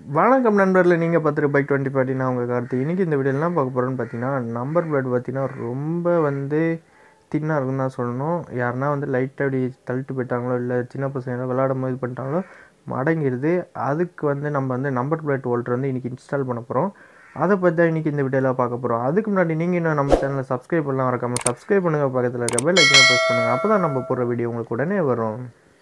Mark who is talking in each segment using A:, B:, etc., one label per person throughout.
A: வணக்கம் நண்பர்களே நீங்கள் பார்த்துட்டு பைக் டுவெண்ட்டி ஃபார்ட்டினா உங்கள் கருத்து இன்றைக்கி இந்த வீடியோவில் என்ன பார்க்க போகிறோன்னு பார்த்தீங்கன்னா நம்பர் பிளேட் பார்த்தீங்கன்னா ரொம்ப வந்து தின்னாக இருக்குன்னு தான் சொல்லணும் யாருன்னா வந்து லைட்டாக அப்படி தள்ளிட்டு போயிட்டாங்களோ இல்லை சின்ன பசங்க விளையாடும் போது இது பண்ணிட்டாங்களோ மடங்கிடுது அதுக்கு வந்து நம்ம வந்து நம்பர் பிளேட் ஹோல்டர் வந்து இன்றைக்கி இன்ஸ்டால் பண்ண போகிறோம் அதை பற்றி தான் இன்றைக்கி இந்த வீடியோவில் பார்க்க போகிறோம் அதுக்கு முன்னாடி நீங்கள் இன்னும் நம்ம சேனலை சப்ஸ்கிரைப் பண்ணலாம் மறக்காமல் சப்ஸ்கிரைப் பண்ணுங்கள் பக்கத்தில் இருக்க பெல் ஐக்கனை ப்ரெஸ் பண்ணுங்கள் அப்போ தான் நம்ம போடுற வீடியோ உங்களுக்கு உடனே வரும்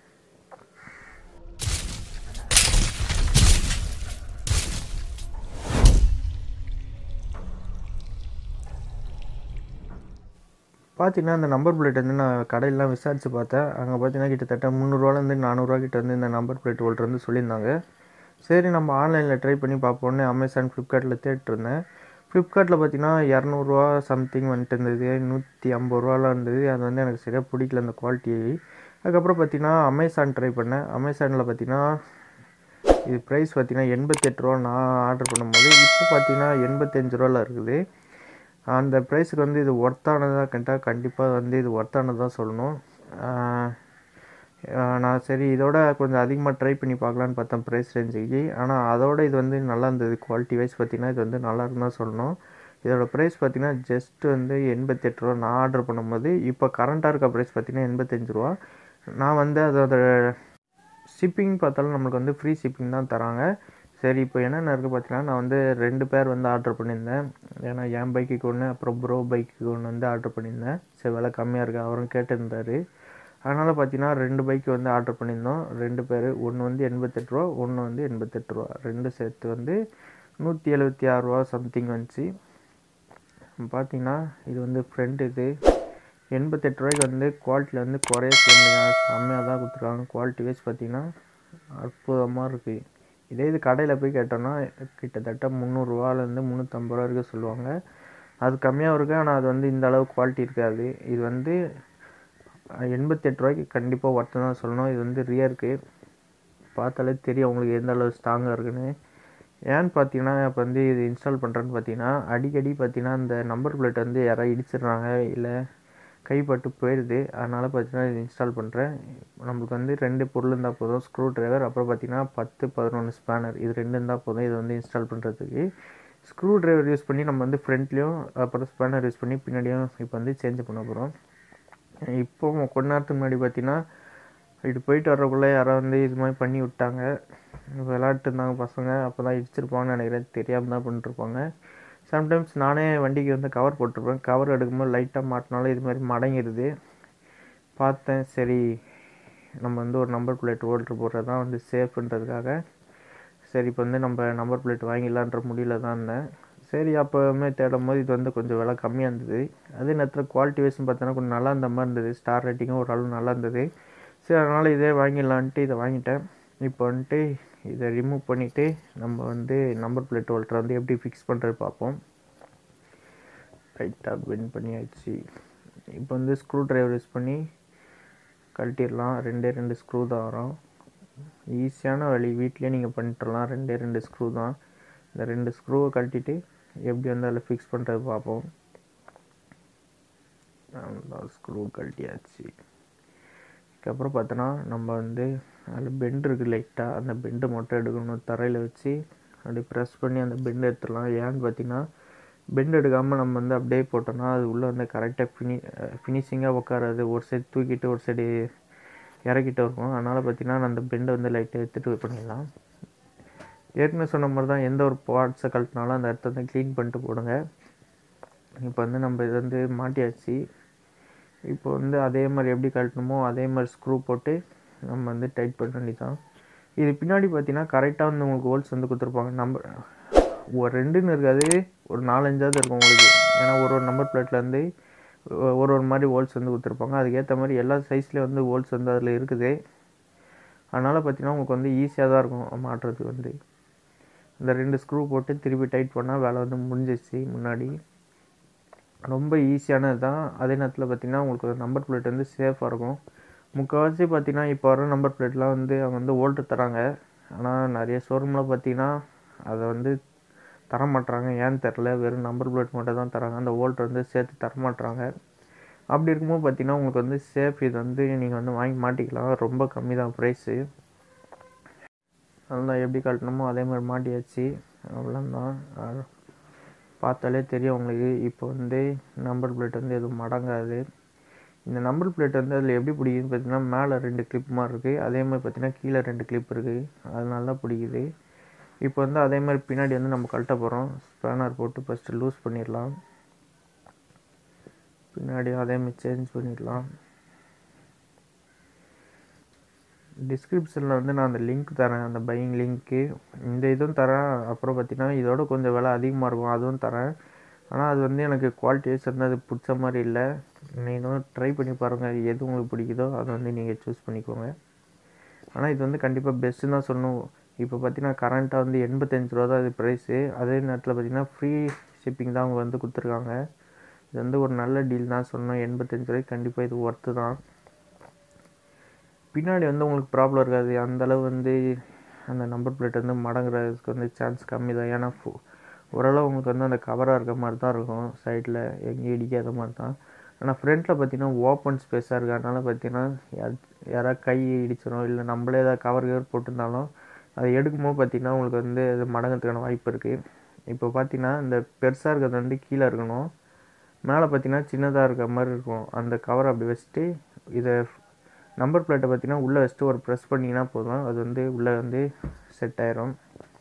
A: பார்த்தீங்கன்னா இந்த நம்பர் பிளேட் வந்து நான் கடையிலலாம் விசாரித்து பார்த்தேன் அங்கே பார்த்தீங்கன்னா கிட்டத்தட்ட முந்நூறுவாலேருந்து நானூறுரூவா கிட்ட வந்து இந்த நம்பர் பிளேட் ஹோல்டர் வந்து சொல்லியிருந்தாங்க சரி நம்ம ஆன்லைனில் ட்ரை பண்ணி பார்ப்போன்னு அமேசான் ஃப்ளிப்கார்ட்டில் தேடிருந்தேன் ஃப்ளிப்கார்ட்டில் பார்த்தீங்கன்னா இரநூறுவா சம்திங் வந்துட்டு இருந்தது நூற்றி ஐம்பது ரூபாலாம் இருந்தது அது வந்து எனக்கு சரியாக பிடிக்கல அந்த குவாலிட்டி அதுக்கப்புறம் பார்த்தீங்கன்னா அமேசான் ட்ரை பண்ணேன் அமேசானில் பார்த்தீங்கன்னா இது ப்ரைஸ் பார்த்தீங்கன்னா எண்பத்தெட்டு ரூபா நான் ஆர்டர் பண்ணும்போது இப்போ பார்த்தீங்கன்னா எண்பத்தஞ்சு ரூபாவில் இருக்குது அந்த ப்ரைஸுக்கு வந்து இது ஒர்த்தானதாக கேட்டால் கண்டிப்பாக வந்து இது ஒர்த்தானதாக சொல்லணும் ஆஹ் ஆஹ் நான் சரி இதோட கொஞ்சம் அதிகமாக ட்ரை பண்ணி பார்க்கலான்னு பார்த்தேன் ப்ரைஸ் ரேஞ்சுக்கு ஆனால் அதோட இது வந்து நல்லா இருந்தது குவாலிட்டி வைஸ் பார்த்தீங்கன்னா இது வந்து நல்லா இருந்தால் சொல்லணும் இதோட ப்ரைஸ் பார்த்தீங்கன்னா ஜஸ்ட் வந்து எண்பத்தெட்டு ரூபா நான் ஆர்டர் பண்ணும்போது இப்போ கரண்ட்டாக இருக்க ப்ரைஸ் பார்த்தீங்கன்னா எண்பத்தஞ்சு ரூபா நான் வந்து அதோட ஷிப்பிங் பார்த்தாலும் நம்மளுக்கு வந்து ஃப்ரீ ஷிப்பிங் தான் தராங்க சரி இப்போ என்னென்ன இருக்குது பார்த்தீங்கன்னா நான் வந்து ரெண்டு பேர் வந்து ஆர்டர் பண்ணியிருந்தேன் ஏன்னா என் பைக்குக்கு ஒன்று அப்புறம் ப்ரோ பைக்குக்கு ஒன்று வந்து ஆர்டர் பண்ணியிருந்தேன் சரி விலை கம்மியாக இருக்குது அவரும் கேட்டிருந்தாரு அதனால் பார்த்தீங்கன்னா ரெண்டு பைக்கு வந்து ஆர்டர் பண்ணியிருந்தோம் ரெண்டு பேர் ஒன்று வந்து எண்பத்தெட்டு ரூபா ஒன்று வந்து எண்பத்தெட்டு ரூபா ரெண்டு சேர்த்து வந்து நூற்றி எழுபத்தி ஆறு ரூபா சம்திங் வந்துச்சு பார்த்தீங்கன்னா இது வந்து ஃப்ரெண்ட் இது எண்பத்தெட்டு ரூபாய்க்கு வந்து குவாலிட்டியில் வந்து குறைய சொல்லுங்க செம்மையாக தான் கொடுத்துருக்காங்க குவாலிட்டி வைஸ் பார்த்தீங்கன்னா அற்புதமாக இருக்குது இதே இது கடையில் போய் கேட்டோன்னா கிட்டத்தட்ட முந்நூறுரூவாலேருந்து முந்நூற்றம்பது ரூபா வரைக்கும் சொல்லுவாங்க அது கம்மியாக இருக்குது ஆனால் அது வந்து இந்த அளவு குவாலிட்டி இருக்காது இது வந்து எண்பத்தெட்டு ரூபாய்க்கு கண்டிப்பாக ஒர்த்து தான் சொல்லணும் இது வந்து ரியருக்கு பார்த்தாலே தெரியும் உங்களுக்கு எந்த அளவு ஸ்ட்ராங்காக இருக்குன்னு ஏன்னு பார்த்தீங்கன்னா இப்போ வந்து இது இன்ஸ்டால் பண்ணுறேன்னு பார்த்தீங்கன்னா அடிக்கடி பார்த்தீங்கன்னா இந்த நம்பர் பிளேட் வந்து யாராவது இடிச்சிடுறாங்க இல்லை கைப்பட்டு போயிடுது அதனால் பார்த்தீங்கன்னா இது இன்ஸ்டால் பண்ணுறேன் நம்மளுக்கு வந்து ரெண்டு பொருள் இருந்தால் போதும் ஸ்க்ரூ ட்ரைவர் அப்புறம் பார்த்தீங்கன்னா பத்து பதினொன்று ஸ்பேனர் இது ரெண்டு இருந்தால் போதும் இது வந்து இன்ஸ்டால் பண்ணுறதுக்கு ஸ்க்ரூ ட்ரைவர் யூஸ் பண்ணி நம்ம வந்து ஃப்ரண்ட்லேயும் அப்புறம் ஸ்பேனர் யூஸ் பண்ணி பின்னாடியும் இப்போ வந்து சேஞ்ச் பண்ண போகிறோம் இப்போ கொஞ்ச நேரத்துக்கு முன்னாடி பார்த்தீங்கன்னா இது போயிட்டு வர்றக்குள்ளே யாரோ வந்து இது மாதிரி பண்ணி விட்டாங்க விளாட்டு இருந்தாங்க பசங்க அப்போ தான் இடிச்சிருப்பாங்கன்னு நினைக்கிறேன் தெரியாமல் தான் பண்ணிட்டுருப்பாங்க சம்டைம்ஸ் நானே வண்டிக்கு வந்து கவர் போட்டிருப்பேன் கவர் எடுக்கும்போது லைட்டாக மாட்டினாலும் இது மாதிரி மடங்கிடுது பார்த்தேன் சரி நம்ம வந்து ஒரு நம்பர் பிளேட் ஹோல்டர் போடுறது தான் வந்து சேஃப்ன்றதுக்காக சரி இப்போ வந்து நம்ம நம்பர் பிளேட் வாங்கிடலான்ற முடியல தான் இருந்தேன் சரி அப்போவுமே தேடும் போது இது வந்து கொஞ்சம் விலை கம்மியாக இருந்தது அதே நேரத்தில் குவாலிட்டி வைஸ்னு பார்த்தோன்னா கொஞ்சம் நல்லா இருந்த மாதிரி இருந்தது ஸ்டார் ரேட்டிங்கும் ஓரளவு நல்லா இருந்தது சரி அதனால் இதே வாங்கிடலான்ட்டு இதை வாங்கிட்டேன் இப்போ வந்துட்டு இதை ரிமூவ் பண்ணிவிட்டு நம்ம வந்து நம்பர் பிளேட் ஹோல்டர் வந்து எப்படி ஃபிக்ஸ் பண்ணுறது பார்ப்போம் ரைட்டாக பெண்ட் பண்ணியாச்சு இப்போ வந்து ஸ்க்ரூ ட்ரைவர் யூஸ் பண்ணி கழட்டிடலாம் ரெண்டே ரெண்டு ஸ்க்ரூ தான் வரும் ஈஸியான வழி வீட்லேயே நீங்கள் பண்ணிட்டுலாம் ரெண்டே ரெண்டு ஸ்க்ரூ தான் இந்த ரெண்டு ஸ்க்ரூவை கழட்டிட்டு எப்படி வந்து அதில் ஃபிக்ஸ் பண்ணுறது பார்ப்போம் ஸ்க்ரூ கழட்டியாச்சு அதுக்கப்புறம் பார்த்தோன்னா நம்ம வந்து அதில் பெண்டு இருக்குது லைட்டாக அந்த பெண்டு மட்டும் எடுக்கணும் தரையில் வச்சு அப்படி ப்ரெஸ் பண்ணி அந்த பெண்டு எடுத்துடலாம் ஏன்னு பார்த்தீங்கன்னா பெண்ட் எடுக்காமல் நம்ம வந்து அப்படியே போட்டோம்னா அது உள்ளே வந்து கரெக்டாக ஃபினி ஃபினிஷிங்காக உட்காராது ஒரு சைடு தூக்கிட்டு ஒரு சைடு இறக்கிட்டு இருக்கும் அதனால் பார்த்தீங்கன்னா அந்த பெண்டை வந்து லைட்டாக எடுத்துகிட்டு பண்ணிடலாம் ஏற்கனவே சொன்ன மாதிரி தான் எந்த ஒரு பார்ட்ஸை கழட்டினாலும் அந்த இடத்த வந்து க்ளீன் பண்ணிட்டு போடுங்க இப்போ வந்து நம்ம இது வந்து மாட்டியாச்சு இப்போ வந்து அதே மாதிரி எப்படி கழட்டணுமோ அதே மாதிரி ஸ்க்ரூ போட்டு நம்ம வந்து டைட் பண்ண வேண்டியதான் இது பின்னாடி பார்த்தீங்கன்னா கரெக்டாக வந்து உங்களுக்கு ஹோல்ஸ் வந்து கொடுத்துருப்பாங்க நம்பர் ஒரு ரெண்டுன்னு இருக்காது ஒரு நாலஞ்சாவது இருக்கும் உங்களுக்கு ஏன்னா ஒரு ஒரு நம்பர் பிளேட்டில் வந்து ஒரு ஒரு மாதிரி ஹோல்ஸ் வந்து கொடுத்துருப்பாங்க அதுக்கேற்ற மாதிரி எல்லா சைஸ்லேயும் வந்து ஹோல்ஸ் வந்து அதில் இருக்குது அதனால் பார்த்தீங்கன்னா உங்களுக்கு வந்து ஈஸியாக தான் இருக்கும் மாட்டுறதுக்கு வந்து இந்த ரெண்டு ஸ்க்ரூ போட்டு திருப்பி டைட் பண்ணால் வேலை வந்து முடிஞ்சிச்சு முன்னாடி ரொம்ப ஈஸியானது தான் அதே நேரத்தில் பார்த்திங்கன்னா உங்களுக்கு நம்பர் பிளேட் வந்து சேஃபாக இருக்கும் முக்கால்வாசி பார்த்திங்கன்னா இப்போ வர நம்பர் பிளேட்லாம் வந்து அவங்க வந்து ஓல்ட்ரு தராங்க ஆனால் நிறைய ஷோரூமில் பார்த்திங்கன்னா அதை வந்து தர மாட்டுறாங்க ஏன்னு தெரில வெறும் நம்பர் பிளேட் மட்டும் தான் தராங்க அந்த ஓல்ட்ரு வந்து சேர்த்து தர மாட்டுறாங்க அப்படி இருக்கும்போது பார்த்திங்கன்னா உங்களுக்கு வந்து சேஃப் இது வந்து நீங்கள் வந்து வாங்கி மாட்டிக்கலாம் ரொம்ப கம்மி தான் ப்ரைஸு அதெல்லாம் எப்படி கழட்டணுமோ அதே மாதிரி மாட்டியாச்சு அவ்வளோதான் அஹ் பார்த்தாலே தெரியும் உங்களுக்கு இப்போ வந்து நம்பர் பிளேட் வந்து எதுவும் மடங்காது இந்த நம்பர் பிளேட் வந்து அதில் எப்படி பிடிக்குதுன்னு பார்த்தீங்கன்னா மேலே ரெண்டு கிளிப் மாதிரி இருக்குது அதே மாதிரி பார்த்தீங்கன்னா கீழே ரெண்டு கிளிப் இருக்குது அது நல்லா பிடிக்குது இப்போ வந்து அதே மாதிரி பின்னாடி வந்து நம்ம கழட்ட போகிறோம் ஸ்பேனர் போட்டு ஃபஸ்ட்டு லூஸ் பண்ணிடலாம் பின்னாடி அதே மாதிரி சேஞ்ச் பண்ணிடலாம் டிஸ்கிரிப்ஷனில் வந்து நான் அந்த லிங்க் தரேன் அந்த பையிங் லிங்க்கு இந்த இதுவும் தரேன் அப்புறம் பார்த்தீங்கன்னா இதோட கொஞ்சம் விலை அதிகமாக இருக்கும் அதுவும் தரேன் ஆனால் அது வந்து எனக்கு குவாலிட்டி வைஸ் வந்து அது பிடிச்ச மாதிரி இல்லை நீங்களும் ட்ரை பண்ணி பாருங்கள் எது உங்களுக்கு பிடிக்குதோ அதை வந்து நீங்கள் சூஸ் பண்ணிக்கோங்க ஆனால் இது வந்து கண்டிப்பாக பெஸ்ட்டுன்னு தான் சொல்லணும் இப்போ பார்த்தீங்கன்னா கரண்ட்டாக வந்து எண்பத்தஞ்சு ரூபா தான் இது ப்ரைஸு அதே நேரத்தில் பார்த்தீங்கன்னா ஃப்ரீ ஷிப்பிங் தான் அவங்க வந்து கொடுத்துருக்காங்க இது வந்து ஒரு நல்ல டீல் தான் சொல்லணும் எண்பத்தஞ்சு ரூபாய்க்கு கண்டிப்பாக இது ஒர்த்து தான் பின்னாடி வந்து உங்களுக்கு ப்ராப்ளம் இருக்காது அந்தளவு வந்து அந்த நம்பர் பிளேட் வந்து மடங்குறதுக்கு வந்து சான்ஸ் கம்மி தான் ஏன்னா ஃபு- ஓரளவு உங்களுக்கு வந்து அந்த கவராக இருக்க மாதிரி தான் இருக்கும் சைடில் எங்கேயும் இடிக்காத மாதிரி தான் ஆனால் ஃப்ரண்ட்டில் பார்த்தீங்கன்னா ஓப்பன் ஸ்பேஸாக இருக்குது அதனால் பார்த்தீங்கன்னா யார் யாராவது கை இடிச்சிடும் இல்லை நம்மளே ஏதாவது கவர் கவர் போட்டிருந்தாலும் அதை எடுக்கும்போது பார்த்தீங்கன்னா உங்களுக்கு வந்து அது மடங்கிறதுக்கான வாய்ப்பு இருக்குது இப்போ பார்த்தீங்கன்னா இந்த பெருசாக இருக்கிறது வந்து கீழே இருக்கணும் மேலே பார்த்தீங்கன்னா சின்னதாக இருக்க மாதிரி இருக்கும் அந்த கவர் அப்படி வச்சுட்டு இதை நம்பர் பிளேட்டை பார்த்தீங்கன்னா உள்ளே வச்சுட்டு ஒரு ப்ரெஸ் பண்ணிங்கன்னா போதும் அது வந்து உள்ளே வந்து செட் ஆயிரும்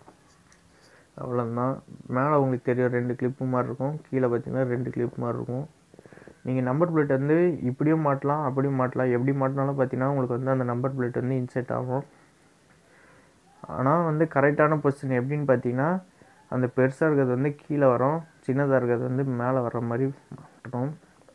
A: அவ்வளோதான் மேலே உங்களுக்கு தெரியும் ரெண்டு கிளிப்பு மாதிரி இருக்கும் கீழே பார்த்தீங்கன்னா ரெண்டு கிளிப் மாதிரி இருக்கும் நீங்கள் நம்பர் பிளேட் வந்து இப்படியும் மாட்டலாம் அப்படியும் மாட்டலாம் எப்படி மாட்டினாலும் பார்த்தீங்கன்னா உங்களுக்கு வந்து அந்த நம்பர் பிளேட் வந்து இன்செர்ட் ஆகும் ஆனால் வந்து கரெக்டான பொசிஷன் எப்படின்னு பார்த்தீங்கன்னா அந்த பெருசாக இருக்கிறது வந்து கீழே வரும் சின்னதாக இருக்கிறது வந்து மேலே வர்ற மாதிரி மாட்டணும்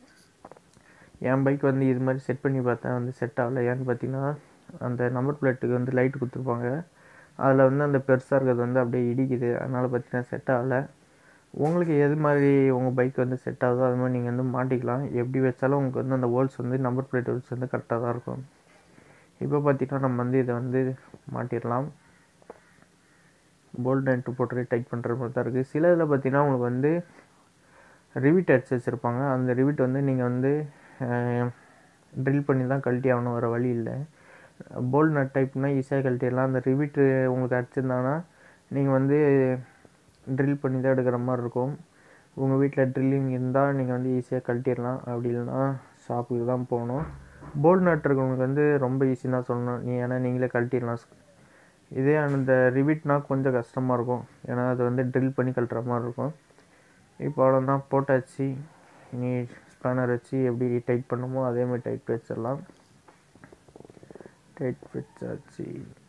A: என் பைக் வந்து இது மாதிரி செட் பண்ணி பார்த்தேன் வந்து செட் ஆகல ஏன்னு பார்த்தீங்கன்னா அந்த நம்பர் பிளேட்டுக்கு வந்து லைட் கொடுத்துருப்பாங்க அதில் வந்து அந்த பெருசாக இருக்கிறது வந்து அப்படியே இடிக்குது அதனால் பார்த்தீங்கன்னா செட் ஆகலை உங்களுக்கு எது மாதிரி உங்கள் பைக் வந்து செட் ஆகுதோ அது மாதிரி நீங்கள் வந்து மாட்டிக்கலாம் எப்படி வச்சாலும் உங்களுக்கு வந்து அந்த ஹோல்ஸ் வந்து நம்பர் பிளேட் ஹோல்ஸ் வந்து கரெக்டாக தான் இருக்கும் இப்போ பார்த்தீங்கன்னா நம்ம வந்து இதை வந்து மாட்டிடலாம் போல்ட் நட்டு போட்டு டைட் பண்ணுற மாதிரி தான் இருக்குது சில இதில் பார்த்தீங்கன்னா உங்களுக்கு வந்து ரிவிட் அடிச்சு வச்சுருப்பாங்க அந்த ரிவிட் வந்து நீங்கள் வந்து ட்ரில் பண்ணி தான் கழட்டி ஆகணும் வேறு வழி இல்லை போல்ட் நட் டைப்னா ஈஸியாக கழட்டிடலாம் அந்த ரிவிட்டு உங்களுக்கு அடிச்சிருந்தாங்கன்னா நீங்கள் வந்து ட்ரில் பண்ணி தான் எடுக்கிற மாதிரி இருக்கும் உங்கள் வீட்டில் ட்ரில்லிங் இருந்தால் நீங்கள் வந்து ஈஸியாக கழட்டிடலாம் அப்படி இல்லைன்னா ஷாப்புக்கு தான் போகணும் போல்ட் நட் இருக்கவங்களுக்கு வந்து ரொம்ப ஈஸின்னு தான் சொல்லணும் நீ ஏன்னா நீங்களே கழட்டிடலாம் இதே அந்த ரிவிட்னா கொஞ்சம் கஷ்டமாக இருக்கும் ஏன்னா அது வந்து ட்ரில் பண்ணி கழட்டுற மாதிரி இருக்கும் இப்போ அவ்வளோதான் போட்டாச்சு நீ ஸ்பேனர் வச்சு எப்படி டைட் பண்ணுமோ அதே மாதிரி டைட் வச்சிடலாம் டைட் வச்சாச்சு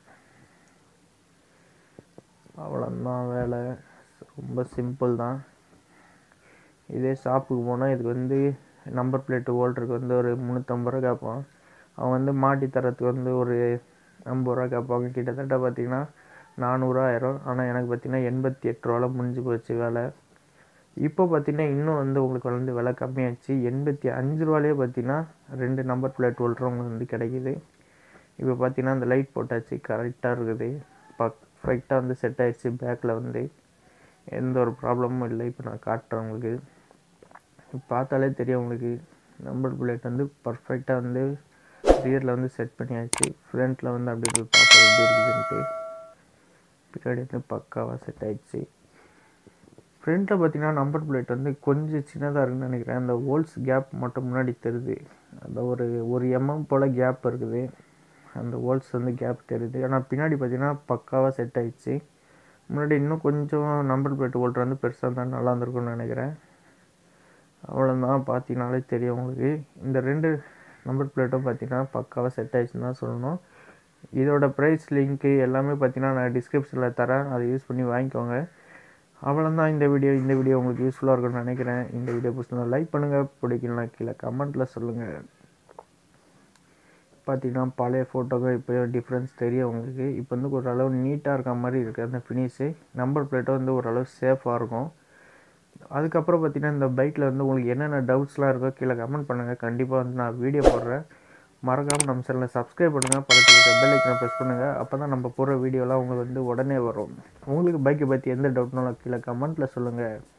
A: அவ்வளோதான் வேலை ரொம்ப சிம்பிள் தான் இதே ஷாப்புக்கு போனால் இதுக்கு வந்து நம்பர் பிளேட்டு ஹோல்டருக்கு வந்து ஒரு முந்நூற்றம்பது ரூபா கேட்பான் அவன் வந்து மாட்டி தரத்துக்கு வந்து ஒரு ஐம்பது ரூபா கேட்பாங்க கிட்டத்தட்ட பார்த்தீங்கன்னா நானூறுரூவா ஆயிரும் ஆனால் எனக்கு பார்த்தீங்கன்னா எண்பத்தி எட்டு ரூபால முடிஞ்சு போச்சு வேலை இப்போ பார்த்தீங்கன்னா இன்னும் வந்து உங்களுக்கு வந்து விலை கம்மியாச்சு எண்பத்தி அஞ்சு ரூபாலே பார்த்தீங்கன்னா ரெண்டு நம்பர் பிளேட் ஹோல்டர் உங்களுக்கு வந்து கிடைக்குது இப்போ பார்த்தீங்கன்னா அந்த லைட் போட்டாச்சு கரெக்டாக இருக்குது பர்ஃபெக்டாக வந்து செட் ஆயிடுச்சு பேக்கில் வந்து எந்த ஒரு ப்ராப்ளமும் இல்லை இப்போ நான் காட்டுறேன் உங்களுக்கு பார்த்தாலே தெரியும் உங்களுக்கு நம்பர் பிளேட் வந்து பர்ஃபெக்டாக வந்து ரியரில் வந்து செட் பண்ணியாச்சு ஃப்ரண்ட்டில் வந்து அப்படி போய் பார்ப்போம் எப்படி இருக்குதுன்ட்டு பின்னாடி வந்து பக்காவாக செட் ஆயிடுச்சு ஃப்ரண்ட்டில் பார்த்தீங்கன்னா நம்பர் பிளேட் வந்து கொஞ்சம் சின்னதாக இருக்குன்னு நினைக்கிறேன் அந்த ஹோல்ஸ் கேப் மட்டும் முன்னாடி தெரியுது அந்த ஒரு ஒரு எம்எம் போல் கேப் இருக்குது அந்த ஹோல்ஸ் வந்து கேப் தெரியுது ஆனால் பின்னாடி பார்த்தீங்கன்னா பக்காவாக செட் ஆயிடுச்சு முன்னாடி இன்னும் கொஞ்சம் நம்பர் பிளேட் ஹோல்டர் வந்து பெருசாக இருந்தால் நல்லா இருந்திருக்கும்னு நினைக்கிறேன் அவ்வளோதான் பார்த்தீங்கனாலே தெரியும் உங்களுக்கு இந்த ரெண்டு நம்பர் பிளேட்டும் பார்த்தீங்கன்னா பக்காவாக செட் ஆயிடுச்சுன்னு தான் சொல்லணும் இதோட ப்ரைஸ் லிங்க்கு எல்லாமே பார்த்தீங்கன்னா நான் டிஸ்கிரிப்ஷனில் தரேன் அதை யூஸ் பண்ணி வாங்கிக்கோங்க அவ்வளோதான் இந்த வீடியோ இந்த வீடியோ உங்களுக்கு யூஸ்ஃபுல்லாக இருக்கும்னு நினைக்கிறேன் இந்த வீடியோ பிடிச்சிருந்தா லைக் பண்ணுங்கள் பிடிக்கலாம் கீழே கமெண்ட்டில் சொல்லுங்கள் பார்த்தீங்கன்னா பழைய ஃபோட்டோக்கும் இப்போ டிஃப்ரென்ஸ் தெரியும் உங்களுக்கு இப்போ வந்து ஓரளவு நீட்டாக இருக்க மாதிரி இருக்குது அந்த ஃபினிஷு நம்பர் பிளேட்டும் வந்து ஓரளவு சேஃபாக இருக்கும் அதுக்கப்புறம் பார்த்தீங்கன்னா இந்த பைக்கில் வந்து உங்களுக்கு என்னென்ன டவுட்ஸ்லாம் இருக்கோ கீழே கமெண்ட் பண்ணுங்கள் கண்டிப்பாக வந்து நான் வீடியோ போடுறேன் மறக்காமல் நம்ம சேனலை சப்ஸ்கிரைப் பண்ணுங்கள் பக்கத்தில் இருக்க பெல் ஐக்கனை ப்ரெஸ் பண்ணுங்கள் அப்போ தான் நம்ம போடுற வீடியோலாம் உங்களுக்கு வந்து உடனே வரும் உங்களுக்கு பைக்கை பற்றி எந்த டவுட்னாலும் கீழே கமெண்ட்டில் சொல்லுங்கள்